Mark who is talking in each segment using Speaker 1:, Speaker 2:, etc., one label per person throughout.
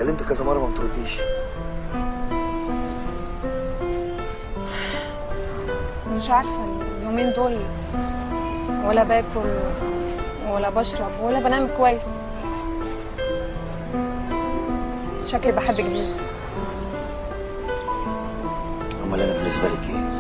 Speaker 1: كلمت كذا مره ما بترديش
Speaker 2: مش عارفة اليومين دول ولا باكل ولا بشرب ولا بنام كويس شكلي بحب جديد
Speaker 1: امال انا بالنسبه لك ايه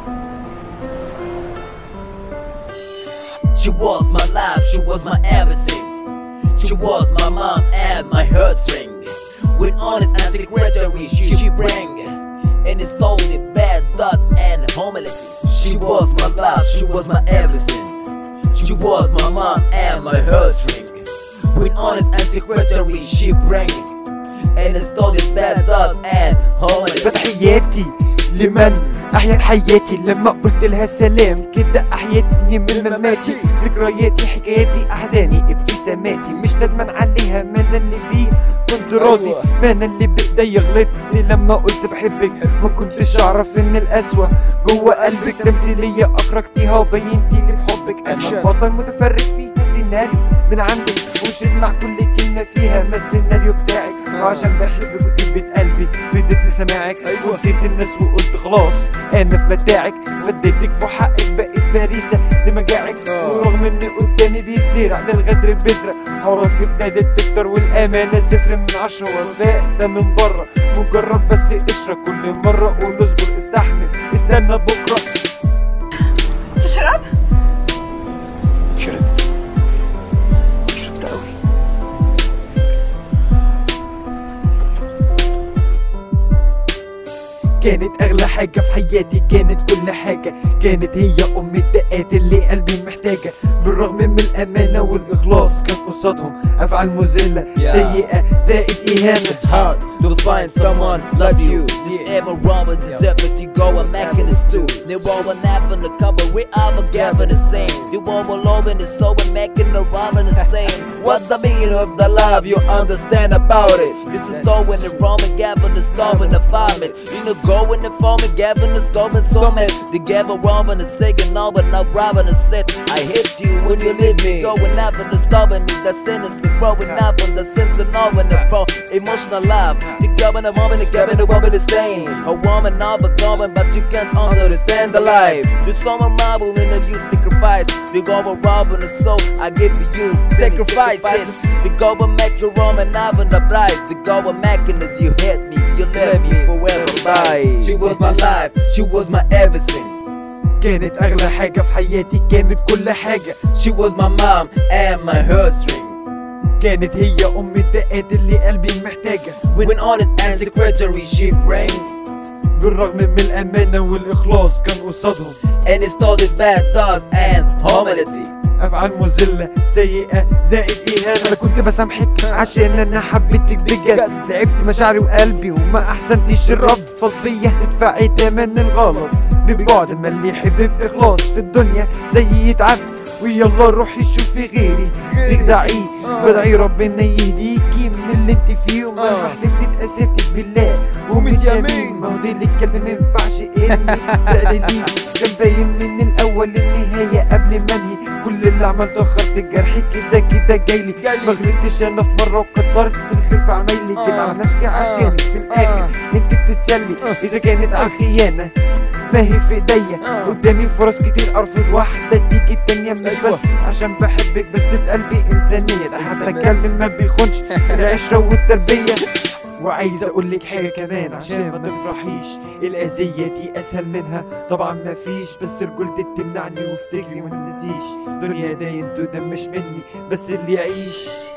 Speaker 3: She was my life, she was my everything. She was my mom and my heartstring. With honest and secretary, she, she bring. And it's only bad thoughts and humility. She was my life, she was my everything. She was my mom and my heartstring. With honest and secretary, she bring. And it's only bad thoughts and humility.
Speaker 4: فتحياتي لمن احيت حياتي لما قلت لها سلام كده احيتني من مماتي ذكرياتي حكاياتي احزاني ابتساماتي مش ندمان عليها ما انا اللي بيه كنت راضي ما انا اللي بايديا غلطت لما قلت بحبك ما كنتش اعرف ان القسوه جوه قلبك تمثيليه اخرجتيها وبينتي لي بحبك انا البطل متفرج فيها سيناريو من عندك وشد مع كل كلمه فيها ما السيناريو بتاعك وعشان بحبك وطيبة قلبي فديت لسماعك ونسيت الناس وقلت خلاص انا في متاعك فديتك في حقك بقيت فريسه لمجاعك ورغم ان قدامي بيتزرع للغدر بزرع حواراتك ابتدت تكتر والامانه صفر من عشرة والباقي ده من بره مجرد بس قشره كل مره قول اصبر استحمل استنى بكره
Speaker 2: تشرب؟
Speaker 1: شربت شربت قوي
Speaker 4: كانت اغلى حاجة في حياتي كانت كل حاجة كانت هي ام الدقات اللي قلبي محتاجة بالرغم من الامانة والاخلاص كان قصادهم افعال مذلة
Speaker 3: Yeah.
Speaker 4: سيئة زائد اهانة
Speaker 3: It's hard to find someone like you. This ever robber deserve it to go and make it a stew. They all were having a couple, we all were giving the same. You all were loving it, so we're making the robbing the same. What's the meaning of the love you understand about it? This is going the wrong and giving the storm and the farming. You know, going the farm and giving the storm and so man. Together robbing the second, no, but not robbing the set. I hate you when you leave me. Going up and the stopping me, the sentence and growing up and the sense of knowing the phone. Emotional love. The government, the moment, the government, the woman is staying. A woman of a government, but you can't understand the life. The summer marble in the you sacrifice. The government robbing the soul, I give you sacrifices. The government make you wrong and I'm the price. The government making it, you hate me, you left me forever. Bye. She was my life, she was my everything.
Speaker 4: كانت اغلى حاجة في حياتي كانت كل حاجة
Speaker 3: She was my mom and my heartstring.
Speaker 4: كانت هي ام الدقات اللي قلبي محتاجة
Speaker 3: When honest and secretary, she bring.
Speaker 4: بالرغم من الامانة والاخلاص كان قصادهم
Speaker 3: And it started bad thoughts and humility.
Speaker 4: افعال مذله سيئه زائد اهانه انا كنت بسامحك عشان انا حبيتك بجد لعبت مشاعري وقلبي وما احسنتيش الرب فضيه تدفعي تمن الغلط ببعد ما اللي يحب باخلاص في الدنيا زي يتعب ويلا روحي شوفي غيري تخدعيه بدعي ربنا يهديكي من اللي انت فيه وما حلفتي اتاسفتك بالله ومن يمين ما هو دي اللي الكلب ما ينفعش انك تقلليه كان باين من الاول النهايه قبل ما انهي كل اللي عملته اخرت الجرح كده كده جايلي ما غلطتش انا في مره وكترت الخير في عمايلي كده على نفسي عشانك في الاخر انت بتتسلي اذا كانت على الخيانه ما هي في ايديا قدامي فرص كتير ارفض واحده تيجي التانيه مش بس عشان بحبك بس في قلبي انسانيه ده حتى الكلب ما بيخونش العشره والتربيه وعايز اقول لك حاجه كمان عشان ما تفرحيش الاذيه دي اسهل منها طبعا ما فيش بس رجولتي بتمنعني وافتكري ما تنسيش دنيا ده انتو ده مش مني بس اللي يعيش